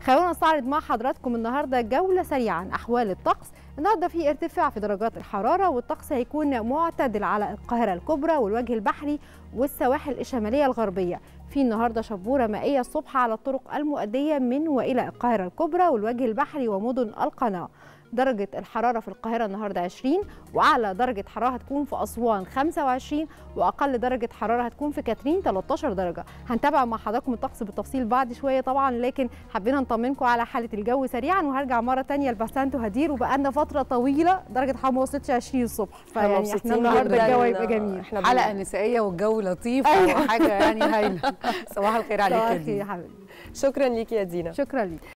خلونا نستعرض مع حضراتكم النهارده جوله سريعه عن احوال الطقس النهارده في ارتفاع في درجات الحراره والطقس هيكون معتدل على القاهره الكبرى والوجه البحري والسواحل الشماليه الغربيه في النهارده شبوره مائيه الصبح على الطرق المؤديه من والى القاهره الكبرى والوجه البحري ومدن القناه درجة الحرارة في القاهرة النهاردة 20 وأعلى درجة حرارة هتكون في أسوان 25 وأقل درجة حرارة هتكون في كاترين 13 درجة هنتابع مع حضراتكم الطقس بالتفصيل بعد شوية طبعا لكن حبينا نطمنكم على حالة الجو سريعا وهرجع مرة تانية لبسنت وهدير وبقالنا فترة طويلة درجة الحرارة ما وصلتش 20 الصبح فيعني احنا النهاردة الجو هيبقى جميل احنا حلقة نسائية والجو لطيف أيوة. وحاجة يعني هايلة صباح الخير عليك صباح يا الخير يا دينا حبيبي شكرا ليكي يا دينا شكرا ليك